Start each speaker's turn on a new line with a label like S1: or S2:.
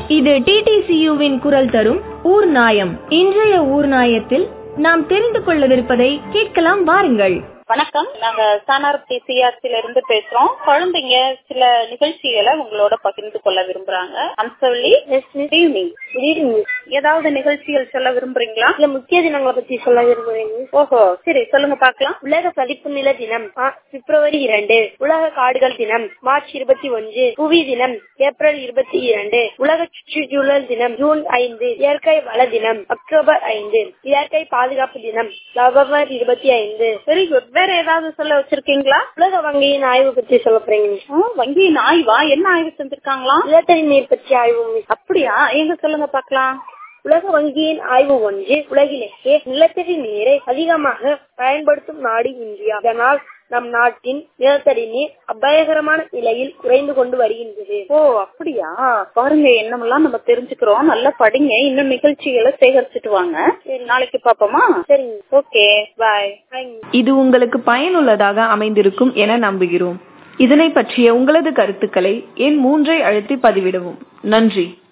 S1: இது டிடிசியுவின் குரல் தரும் ஊர் நாயம் இன்றைய ஊர் நாயத்தில் நாம் தெரிந்து கொள்ளவிருப்பதை கேட்கலாம் வாருங்கள்
S2: வணக்கம் நாங்க சானார்பி சிஆர்சில இருந்து பேசுறோம் குழந்தைங்க சில நிகழ்ச்சிகளை உங்களோட பகிர்ந்து கொள்ள விரும்புறாங்க அம்சவள்ளி ஈவினிங் ஏதாவது நிகழ்ச்சிகள் சொல்ல விரும்புறீங்களா
S3: இல்ல முக்கிய தினங்களை பத்தி சொல்ல விரும்புறேன்
S2: ஓஹோ சரி சொல்லுங்க பாக்கலாம்
S3: உலக பதிப்பு நில தினம் ஆ, பிப்ரவரி இரண்டு உலக காடுகள் தினம் மார்ச் இருபத்தி ஒன்று புவி தினம் ஏப்ரல் இருபத்தி இரண்டு உலக சுற்றுச்சூழல் தினம் ஜூன் ஐந்து இயற்கை வள தினம் அக்டோபர் ஐந்து இயற்கை பாதுகாப்பு தினம் நவம்பர் இருபத்தி ஐந்து
S2: வெரி குட் வேற ஏதாவது சொல்ல வச்சிருக்கீங்களா
S3: உலக வங்கியின் ஆய்வு பற்றி சொல்ல போறேங்க
S2: ஆ, வங்கியின் ஆய்வா என்ன ஆய்வு செஞ்சிருக்காங்களா
S3: நிலத்தடி நீர் பற்றி ஆய்வு மிஸ்.
S2: அப்படியா எங்க சொல்லுங்க பாக்கலாம்
S3: உலக வங்கியின் ஆய்வு ஒன்று உலகிலேயே நிலத்தடி நீரை அதிகமாக பயன்படுத்தும் நாடு இந்தியா இதனால் நம் நாட்டின் நிலத்தடி நீர் அபாயகரமான நிலையில் குறைந்து கொண்டு வருகின்றது
S2: ஓ அப்படியா பாருங்க என்னமெல்லாம் நம்ம தெரிஞ்சுக்கிறோம் நல்லா படிங்க இன்னும் நிகழ்ச்சிகளை சேகரிச்சுட்டு வாங்க நாளைக்கு பாப்போமா
S3: சரிங்க
S2: ஓகே பாய்
S3: தேங்க்யூ.
S1: இது உங்களுக்கு பயனுள்ளதாக அமைந்திருக்கும் என நம்புகிறோம் இதனை பற்றிய உங்களது கருத்துக்களை எண் மூன்றை அழுத்தி பதிவிடவும் நன்றி